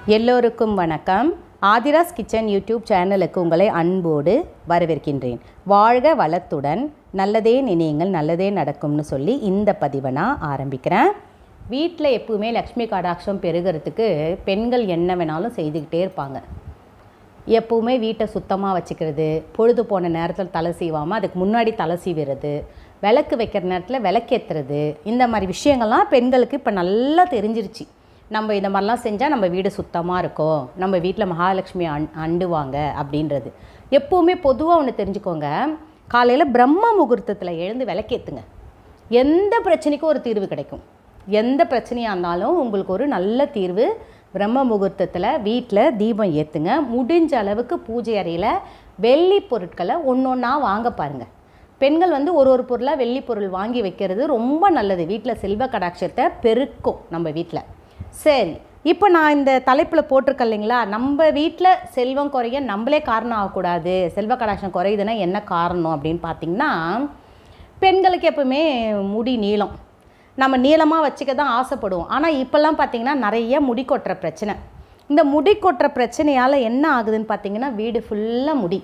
எல்லோருக்கும் வணக்கம் Aadhira's kitchen YouTube சேனலுக்கு உங்களை அன்போடு வரவேற்கின்றேன் வாழ்க வளத்துடன் நல்லதே நினையுங்கள் நல்லதே நடக்கும்னு சொல்லி இந்த பதிவை நான் ஆரம்பிக்கிறேன் வீட்டில் எப்பவுமே லக்ஷ்மி கடாட்சம் பெருகிறதுக்கு பெண்கள் என்ன வேணாலும் செய்துக்கிட்டே இருப்பாங்க எப்பவுமே வீட்டை சுத்தமாக வச்சுக்கிறது பொழுது போன நேரத்தில் தலை சீவாமல் அதுக்கு முன்னாடி தலை சீவிறது விளக்கு வைக்கிற நேரத்தில் விளக்கேற்றுறது இந்த மாதிரி விஷயங்கள்லாம் பெண்களுக்கு இப்போ நல்லா தெரிஞ்சிருச்சு நம்ம இந்த மாதிரிலாம் செஞ்சால் நம்ம வீடு சுத்தமாக இருக்கும் நம்ம வீட்டில் மகாலட்சுமி அண் அண்டுவாங்க அப்படின்றது எப்போவுமே பொதுவாக ஒன்று தெரிஞ்சுக்கோங்க காலையில் பிரம்ம முகூர்த்தத்தில் எழுந்து விளக்கேற்றுங்க எந்த பிரச்சனைக்கும் ஒரு தீர்வு கிடைக்கும் எந்த பிரச்சனையாக இருந்தாலும் உங்களுக்கு ஒரு நல்ல தீர்வு பிரம்ம முகூர்த்தத்தில் வீட்டில் தீபம் ஏற்றுங்க முடிஞ்ச அளவுக்கு பூஜை அறையில் வெள்ளி பொருட்களை ஒன்று ஒன்றா வாங்க பாருங்கள் பெண்கள் வந்து ஒரு ஒரு பொருளாக வெள்ளி பொருள் வாங்கி வைக்கிறது ரொம்ப நல்லது வீட்டில் செல்வ கடாட்சத்தை பெருக்கும் நம்ம வீட்டில் சரி இப்போ நான் இந்த தலைப்பில் போட்டிருக்கேன் இல்லைங்களா நம்ம வீட்டில் செல்வம் குறைய நம்மளே காரணம் ஆகக்கூடாது செல்வ கடாட்சம் குறையுதுன்னா என்ன காரணம் அப்படின்னு பார்த்தீங்கன்னா பெண்களுக்கு எப்பவுமே முடி நீளம் நம்ம நீளமாக வச்சுக்க தான் ஆசைப்படுவோம் ஆனால் இப்போல்லாம் பார்த்தீங்கன்னா நிறைய முடி கொட்டுற பிரச்சனை இந்த முடி கொட்டுற பிரச்சனையால் என்ன ஆகுதுன்னு பார்த்தீங்கன்னா வீடு ஃபுல்லாக முடி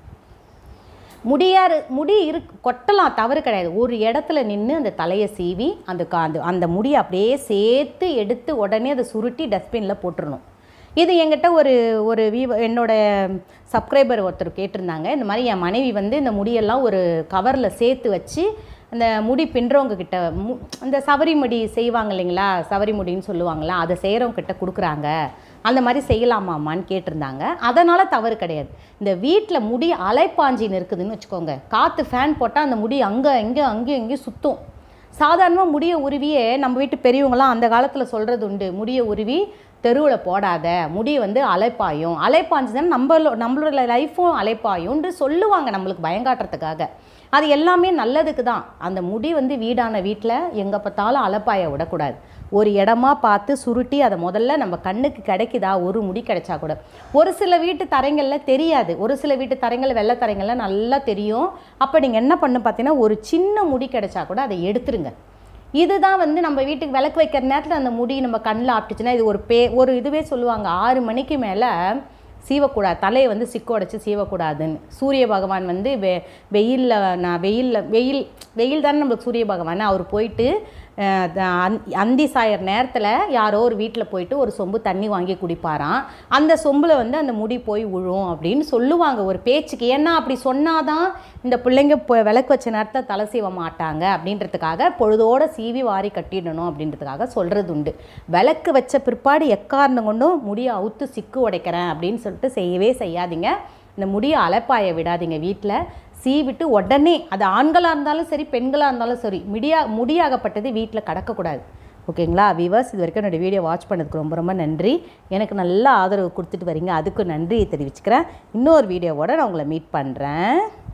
முடியாரு முடி இரு கொட்டலாம் தவறு கிடையாது ஒரு இடத்துல நின்று அந்த தலையை சீவி அந்த கா அந்த அந்த முடியை அப்படியே சேர்த்து எடுத்து உடனே அதை சுருட்டி டஸ்ட்பினில் போட்டுறணும் இது என்கிட்ட ஒரு ஒரு வீ என்னோட சப்ஸ்கிரைபர் ஒருத்தர் கேட்டிருந்தாங்க இந்த மாதிரி என் மனைவி வந்து இந்த முடியெல்லாம் ஒரு கவரில் சேர்த்து வச்சு அந்த முடி பின்றவங்க கிட்ட மு அந்த சவரி முடி செய்வாங்க இல்லைங்களா சவரி முடின்னு சொல்லுவாங்களா அதை செய்கிறவங்க கிட்ட கொடுக்குறாங்க அந்த மாதிரி செய்யலாமாம்மான்னு கேட்டிருந்தாங்க அதனால் தவறு கிடையாது இந்த வீட்டில் முடி அலைப்பாஞ்சின்னு இருக்குதுன்னு வச்சுக்கோங்க காற்று ஃபேன் போட்டால் அந்த முடி அங்கே இங்கே அங்கேயும் இங்கேயும் சுற்றும் சாதாரணமாக முடிய உருவியே நம்ம வீட்டு பெரியவங்களாம் அந்த காலத்தில் சொல்கிறது உண்டு முடிய உருவி தெருவில் போடாத முடி வந்து அலைப்பாயும் அலைப்பாஞ்சுதான் நம்மளோ நம்மளோட லைஃப்பும் அலைப்பாயும்ன்று சொல்லுவாங்க நம்மளுக்கு பயங்காட்டுறதுக்காக அது எல்லாமே நல்லதுக்கு தான் அந்த முடி வந்து வீடான வீட்டில் எங்கே பார்த்தாலும் அலைப்பாய விடக்கூடாது ஒரு இடமா பார்த்து சுருட்டி அதை முதல்ல நம்ம கண்ணுக்கு கிடைக்குதா ஒரு முடி கிடைச்சா கூட ஒரு சில வீட்டு தரைங்களில் தெரியாது ஒரு சில வீட்டு தரைங்கள் வெள்ளை தரைங்களில் நல்லா தெரியும் அப்போ நீங்கள் என்ன பண்ணு பார்த்தீங்கன்னா ஒரு சின்ன முடி கிடைச்சா கூட அதை எடுத்துருங்க இதுதான் வந்து நம்ம வீட்டுக்கு விளக்கு வைக்கிற நேரத்தில் அந்த முடி நம்ம கண்ணில் ஆப்பிட்டுச்சுன்னா இது ஒரு பே ஒரு இதுவே சொல்லுவாங்க ஆறு மணிக்கு மேலே சீவக்கூடாது தலையை வந்து சிக்கு உடச்சி சீவக்கூடாதுன்னு சூரிய பகவான் வந்து வெ வெயிலில் நான் வெயிலில் வெயில் வெயில் தானே நம்மளுக்கு சூரிய பகவான் அவர் போயிட்டு அஹ், த- அந்- அந்தி சாயர் நேரத்தில் யாரோ ஒரு வீட்டில் போயிட்டு ஒரு சொம்பு தண்ணி வாங்கி குடிப்பாராம் அந்த சொம்பில் வந்து அந்த முடி போய் விழும் அப்படின்னு சொல்லுவாங்க ஒரு பேச்சுக்கு ஏன்னா அப்படி சொன்னாதான் இந்த பிள்ளைங்க இப்போ விளக்கு வச்ச நேரத்தில் தலை சீவ மாட்டாங்க அப்படின்றதுக்காக பொழுதோட சீவி வாரி கட்டிடணும் அப்படின்றதுக்காக சொல்கிறது உண்டு விளக்கு வச்ச பிற்பாடு எக்காரணம் கொண்டும் முடியை அவுத்து சிக்கு உடைக்கிறேன் அப்படின்னு சொல்லிட்டு செய்யவே செய்யாதீங்க இந்த முடியை அலைப்பாய விடாதீங்க வீட்டில் சீவிட்டு உடனே அது ஆண்களாக இருந்தாலும் சரி பெண்களாக இருந்தாலும் சரி முடியா முடியாகப்பட்டது வீட்டில் கடக்கக்கூடாது ஓகேங்களா விவர்ஸ் இது வரைக்கும் என்னோடய வீடியோ வாட்ச் பண்ணதுக்கு ரொம்ப ரொம்ப நன்றி எனக்கு நல்ல ஆதரவு கொடுத்துட்டு வரீங்க அதுக்கு நன்றியை தெரிவிச்சுக்கிறேன் இன்னொரு வீடியோவோட நான் உங்களை மீட் பண்ணுறேன்